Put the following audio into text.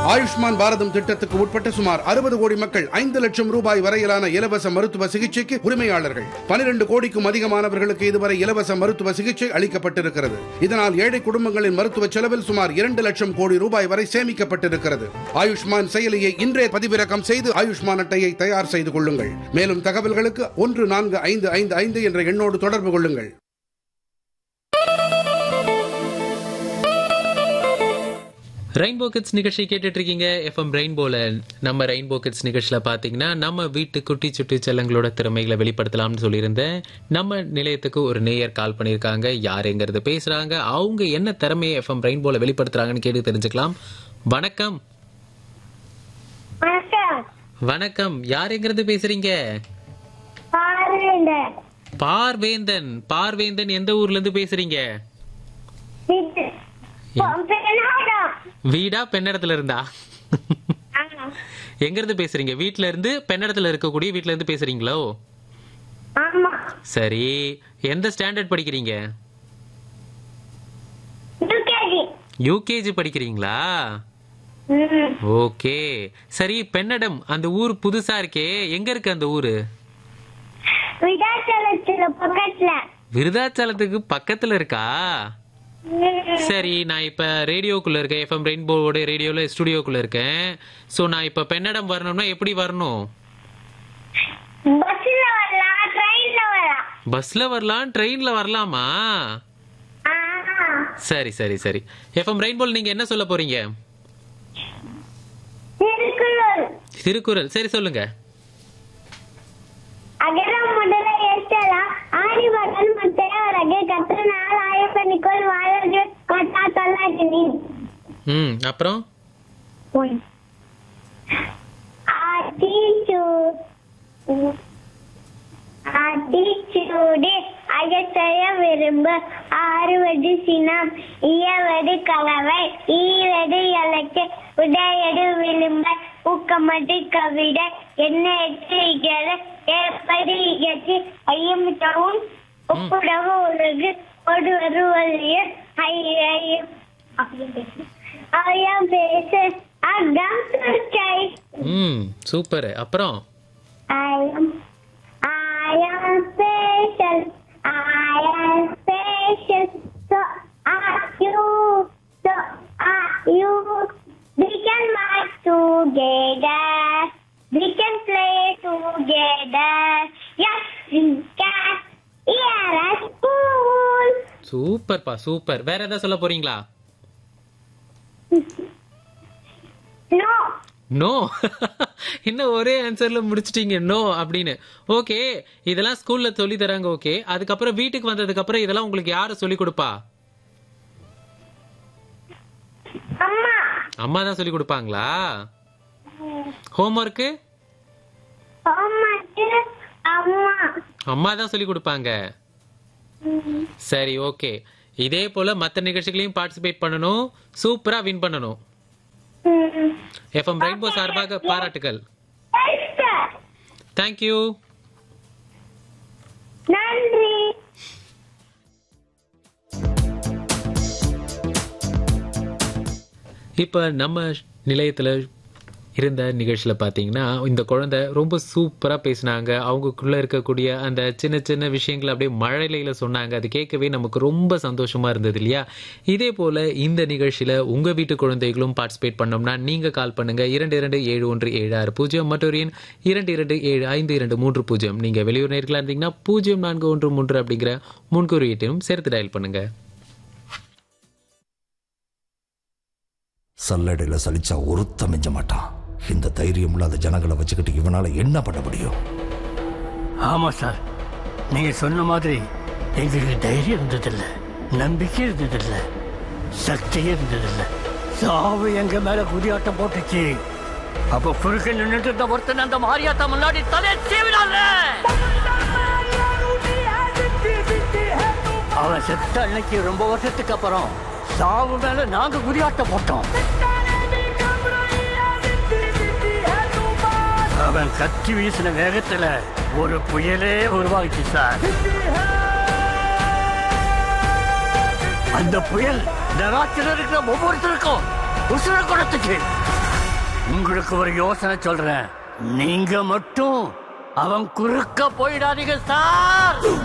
ஆயுஷ்மான் பாரதம் திட்டத்துக்கு உட்பட்ட சுமார் அறுபது கோடி மக்கள் ஐந்து லட்சம் ரூபாய் வரையிலான இலவச மருத்துவ சிகிச்சைக்கு உரிமையாளர்கள் பனிரெண்டு கோடிக்கும் அதிகமானவர்களுக்கு இதுவரை இலவச மருத்துவ சிகிச்சை அளிக்கப்பட்டிருக்கிறது இதனால் ஏழை குடும்பங்களின் மருத்துவ செலவில் சுமார் இரண்டு லட்சம் கோடி ரூபாய் வரை சேமிக்கப்பட்டிருக்கிறது ஆயுஷ்மான் செயலியை இன்றே பதிவிறக்கம் செய்து ஆயுஷ்மான் அட்டையை தயார் செய்து கொள்ளுங்கள் மேலும் தகவல்களுக்கு ஒன்று நான்கு ஐந்து ஐந்து ஐந்து என்ற எண்ணோடு தொடர்பு கொள்ளுங்கள் ரெயின்போ கிட்ஸ் நிகழ்ச்சி கேட்டுட்டு இருக்கீங்க எஃப்எம் ரெயின்போல நம்ம ரெயின்போ கிட்ஸ் நிகழ்ச்சியில பாத்தீங்கன்னா நம்ம வீட்டு குட்டி சுட்டி செல்லங்களோட திறமைகளை வெளிப்படுத்தலாம்னு சொல்லியிருந்தேன் நம்ம நிலையத்துக்கு ஒரு நேயர் கால் பண்ணியிருக்காங்க யார் எங்கிறது பேசுறாங்க அவங்க என்ன திறமையை எஃப்எம் ரெயின்போல வெளிப்படுத்துறாங்கன்னு கேட்டு தெரிஞ்சுக்கலாம் வணக்கம் வணக்கம் வணக்கம் யார் எங்கிறது பேசுறீங்க பார்வேந்தர் பார்வேந்தன் பார்வேந்தன் எந்த ஊர்ல இருந்து பேசுறீங்க இது பெண்ணாடம் வீடா பெண்ணடத்துல இருந்தா எங்க இருந்து பேசுறீங்க வீட்ல இருந்து பெண்ணடத்துல இருக்கக்கூடிய வீட்ல இருந்து பேசுறீங்களோ ஆமா சரி எந்த ஸ்டாண்டர்ட் படிக்கிறீங்க யூகேஜி யூகேஜி படிக்கிறீங்களா ஓகே சரி பெண்ணடம் அந்த ஊர் புதுசா இருக்கே எங்க இருக்கு அந்த ஊரு விதாச்சலத்துல பக்கத்துல விருதாச்சலத்துக்கு பக்கத்துல இருக்கா சரி நான் இப்ப ரேடியோக்குள்ள இருக்கேன் எஃப்எம் ரெயின்போவோட ரேடியோல ஸ்டுடியோக்குள்ள இருக்கேன் சோ நான் இப்ப பெண்ணடம் வரணும்னா எப்படி வரணும் பஸ்ல வரலாம் ட்ரெயின்ல வரலாம் பஸ்ல வரலாம் ட்ரெயின்ல வரலாமா ஆ, சரி சரி சரி எஃப்எம் ரெயின்போல் நீங்க என்ன சொல்ல போறீங்க திருக்குறள் திருக்குறள் சரி சொல்லுங்க அகரம் முதல எழுத்தலாம் ஆடி மகன் மத்தையவரகு கற்று நாள் ஆயப்பனிக்குள் வாழ்வு கொட்டா தொல்லாட்டி நீ ம் அப்புறம் ஆத்திச்சூ ஆத்திச்சூடி அகத்தைய விரும்பு ஆறுவது சினம் இயவது கலவை ஈவது இலக்கு உடையடு விளிம்ப ஊக்கமது கவிட என்ன எத்திரிக்கிறது ஏற்பது இகழ்ச்சி ஐயமிட்டவும் ஒப்புடவு உலகு ஒரு வருவதைய ஐயம் ஐயம் பேச அகம் சுற்றை ம் சூப்பர் அப்புறம் I am, I am special. I am special. So are you. So are you. We can march together. We can play together. Yes, we can. Here at school. சூப்பர்ப்பா சூப்பர் வேற ஏதாவது சொல்ல போறீங்களா No. நோ இன்னும் ஒரே ஆன்சர்ல முடிச்சிட்டீங்க no அப்படின்னு okay இதெல்லாம் ஸ்கூல்ல சொல்லி தராங்க ஓகே அதுக்கப்புறம் வீட்டுக்கு வந்ததுக்கு அப்புறம் இதெல்லாம் உங்களுக்கு யாரு சொல்லி கொடுப்பா அம்மா அம்மா தான் சொல்லி கொடுப்பாங்களா ஹோம்ஒர்க்கு அம்மா அம்மா அம்மா தான் சொல்லி கொடுப்பாங்க சரி ஓகே இதே போல மத்த நிகழ்ச்சிகளையும் பார்ட்டிசிபேட் பண்ணணும் சூப்பரா வின் பண்ணணும் ம். எஃப்எம் ரெயின்போ சார்பாக பாராட்டுகள் Sister. தேங்க்யூ நன்றி இப்போ நம்ம நிலையத்தில் இருந்த நிகழ்ச்சியில் பார்த்தீங்கன்னா இந்த குழந்தை ரொம்ப சூப்பராக பேசினாங்க அவங்களுக்குள்ள இருக்கக்கூடிய அந்த சின்ன சின்ன விஷயங்களை அப்படியே மழலையில சொன்னாங்க அது கேட்கவே நமக்கு ரொம்ப சந்தோஷமா இருந்தது இல்லையா இதே போல இந்த நிகழ்ச்சியில் உங்கள் வீட்டு குழந்தைகளும் பார்ட்டிசிபேட் பண்ணோம்னா நீங்கள் கால் பண்ணுங்க இரண்டு இரண்டு ஏழு ஒன்று ஏழு ஆறு பூஜ்ஜியம் மற்றொரு எண் இரண்டு இரண்டு ஏழு ஐந்து இரண்டு மூன்று பூஜ்ஜியம் நீங்கள் வெளியூர் நேர்களாக இருந்தீங்கன்னா பூஜ்ஜியம் நான்கு ஒன்று மூன்று அப்படிங்கிற முன்குறியீட்டையும் சேர்த்து டயல் பண்ணுங்க சல்லடையில் சலிச்சா ஒருத்த மிஞ்ச மாட்டான் இந்த தைரியம் இல்லாத ஜனங்களை வச்சுக்கிட்டு இவனால என்ன பண்ண முடியும் ஆமா சார் நீங்க சொன்ன மாதிரி எங்களுக்கு தைரியம் இருந்ததில்ல நம்பிக்கை இருந்ததில்ல சக்தியே இருந்ததில்ல சாவு எங்க மேல குதியாட்டம் போட்டுச்சு அப்ப குறுக்க நின்னுட்டு இருந்த ஒருத்தன் அந்த மாரியாத்தா முன்னாடி தலையை சீவினால அவன் செத்த அன்னைக்கு ரொம்ப வருஷத்துக்கு அப்புறம் சாவு மேல நாங்க குதியாட்டம் போட்டோம் அவன் கத்தி வீசின வேகத்துல ஒரு புயலே உருவாகிச்சு சார் அந்த புயல் நராட்சியில் இருக்கிற ஒவ்வொருத்தருக்கும் உசுர கொடுத்துச்சு உங்களுக்கு ஒரு யோசனை சொல்றேன் நீங்க மட்டும் அவன் குறுக்க போயிடாதீங்க சார்